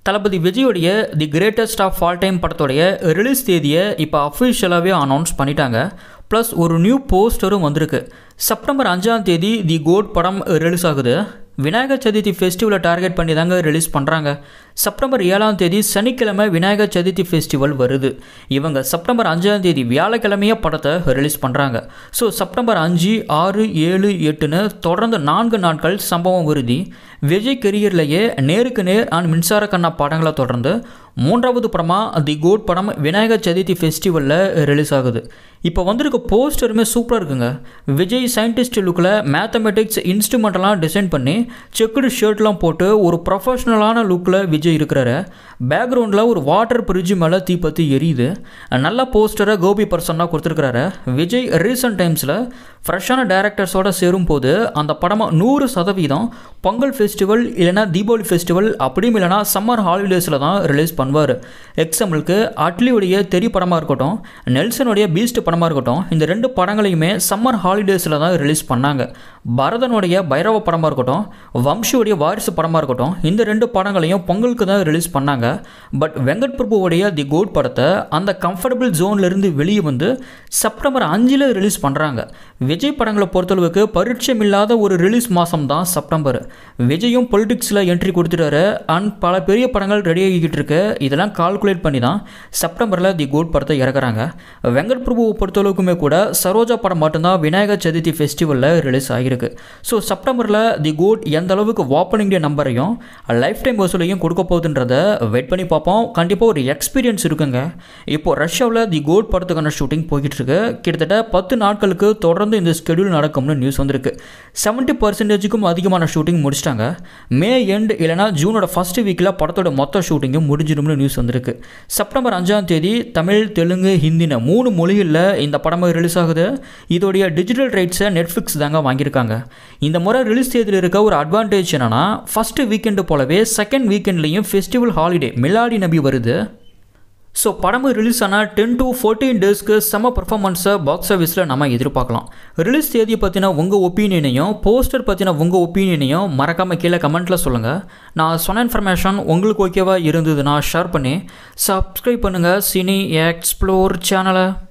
தளபதி விஜயோடைய the greatest of all time படத்தோடைய release தேதியை இப்போ அஃபிஷியலாகவே அனௌன்ஸ் பண்ணிட்டாங்க ப்ளஸ் ஒரு நியூ போஸ்டரும் வந்திருக்கு செப்டம்பர் அஞ்சாம் தேதி தி கோட் படம் ரிலீஸ் ஆகுது விநாயகர் சதுர்த்தி ஃபெஸ்டிவலை டார்கெட் பண்ணி தாங்க ரிலீஸ் பண்ணுறாங்க செப்டம்பர் ஏழாம் தேதி சனிக்கிழமை விநாயகர் சதுர்த்தி ஃபெஸ்டிவல் வருது இவங்க செப்டம்பர் அஞ்சாம் தேதி வியாழக்கிழமையே படத்தை ரிலீஸ் பண்ணுறாங்க ஸோ செப்டம்பர் அஞ்சு ஆறு ஏழு எட்டுன்னு தொடர்ந்து நான்கு நாட்கள் சம்பவம் உறுதி விஜய் கெரியர்லேயே நேருக்கு நேர் அண்ட் மின்சார கண்ணா படங்களை தொடர்ந்து மூன்றாவது படமாக தி கோட் படம் விநாயகர் சதுர்த்தி ஃபெஸ்டிவலில் ரிலீஸ் ஆகுது இப்போ வந்திருக்க போஸ்டருமே சூப்பராக இருக்குங்க விஜய் சயின்டிஸ்ட் லுக்கில் மேத்தமெட்டிக்ஸ் இன்ஸ்ட்ருமெண்ட்டெல்லாம் டிசைன் பண்ணி செக்குடு ஷர்ட்லாம் போட்டு ஒரு ப்ரொஃபஷ்னலான லுக்கில் விஜய் இருக்கிறாரு பேக்ரவுண்டில் ஒரு வாட்டர் பிரிட்ஜ் மேலே தீப்பத்தி எரியுது நல்ல போஸ்டரை கோபி பர்சனாக கொடுத்துருக்கிறாரு விஜய் ரீசன்ட் டைம்ஸில் ஃப்ரெஷ்ஷான டேரக்டர்ஸோடு சேரும்போது அந்த படமாக நூறு சதவீதம் பொங்கல் ஃபெஸ்டிவல் இல்லைனா தீபாவளி ஃபெஸ்டிவல் அப்படியும் இல்லைனா சம்மர் ஹாலிடேஸில் தான் ரிலீஸ் பண்ணுவார் எக்ஸாம்பிளுக்கு அட்லியுடைய தெரி படமாக இருக்கட்டும் நெல்சனுடைய பீஸ்ட் படமாக இருக்கட்டும் இந்த ரெண்டு படங்களையுமே சம்மர் ஹாலிடேஸில் தான் ரிலீஸ் பண்ணாங்க பரதனுடைய பைரவ படமாக இருக்கட்டும் வம்ஷியுடைய வாரிசு படமாக இருக்கட்டும் இந்த ரெண்டு படங்களையும் பொங்கலுக்கு தான் ரிலீஸ் பண்ணாங்க பட் வெங்கட் பிரபுவோடைய தி கோட் படத்தை அந்த கம்ஃபர்டபுள் ஜோன்லேருந்து வெளியே வந்து செப்டம்பர் அஞ்சில் ரிலீஸ் பண்ணுறாங்க விஜய் படங்களை பொறுத்தளவுக்கு பரிட்சம் இல்லாத ஒரு ரிலீஸ் மாதம் தான் செப்டம்பர் விஜயும் பொலிட்டிக்ஸில் என்ட்ரி கொடுத்துட்டாரு அண்ட் பல பெரிய படங்கள் ரெடி ஆகிக்கிட்டு இருக்கு இதெல்லாம் கால்குலேட் பண்ணி தான் செப்டம்பரில் தி கோட் படத்தை இறக்குறாங்க வெங்கட் பிரபுவை பொறுத்தளவுக்குமே கூட சரோஜா படம் மட்டும்தான் விநாயகர் சதுர்த்தி ஃபெஸ்டிவலில் ரிலீஸ் ஆகிருக்கு ஸோ செப்டம்பரில் தி கோட் எந்த அளவுக்கு ஓப்பனிங் டே நம்பரையும் லைஃப் டைம் வசூலையும் கொடுக்க போகுதுன்றத வெயிட் பண்ணி பார்ப்போம் கண்டிப்பாக ஒரு எக்ஸ்பீரியன்ஸ் இருக்குங்க இப்போ ரஷ்யாவில் தி கோட் படத்துக்கான ஷூட்டிங் போய்கிட்டு இருக்கு கிட்டத்தட்ட பத்து நாட்களுக்கு தொடர்ந்து இந்த ஸ்கெடியூல் நடக்கும்னு நியூஸ் வந்திருக்கு செவன்ட்டி பர்சன்டேஜுக்கும் அதிகமான ஷூட்டிங் முடிச்சிட்டாங்க மே எண்ட் இல்லைனா ஜூனோட ஃபர்ஸ்ட் வீக்கில் படத்தோட மொத்த ஷூட்டிங்கும் முடிஞ்சிடும்னு நியூஸ் வந்திருக்கு செப்டம்பர் அஞ்சாம் தேதி தமிழ் தெலுங்கு ஹிந்தின மூணு மொழிகளில் இந்த படம் ரிலீஸ் ஆகுது இதோடைய டிஜிட்டல் ரைட்ஸை நெட்ஃப்ளிக்ஸ் தாங்க வாங்கியிருக்காங்க இந்த முறை ரிலீஸ் தேதியில் இருக்க ஒரு அட்வான்டேஜ் என்னன்னா ஃபஸ்ட்டு வீக்கெண்டு போலவே செகண்ட் வீக்கெண்ட்லேயும் ஃபெஸ்டிவல் ஹாலிடே மிலாடி நபி வருது ஸோ படம் ரிலீஸ் ஆனால் டென் டு ஃபோர்டீன் டேஸ்க்கு செம பர்ஃபார்மன்ஸை பாக்ஸ் ஆஃபீஸில் நம்ம எதிர்பார்க்கலாம் ரிலீஸ் தேதியை பற்றின உங்கள் ஒப்பீனியனையும் போஸ்டர் பற்றின உங்கள் ஒப்பீனியனையும் மறக்காமல் கீழே கமெண்ட்டில் சொல்லுங்கள் நான் சொன்ன இன்ஃபர்மேஷன் உங்களுக்கு ஓகேவா இருந்ததுன்னா ஷேர் பண்ணி சப்ஸ்கிரைப் பண்ணுங்கள் சினி எக்ஸ்ப்ளோர் சேனலை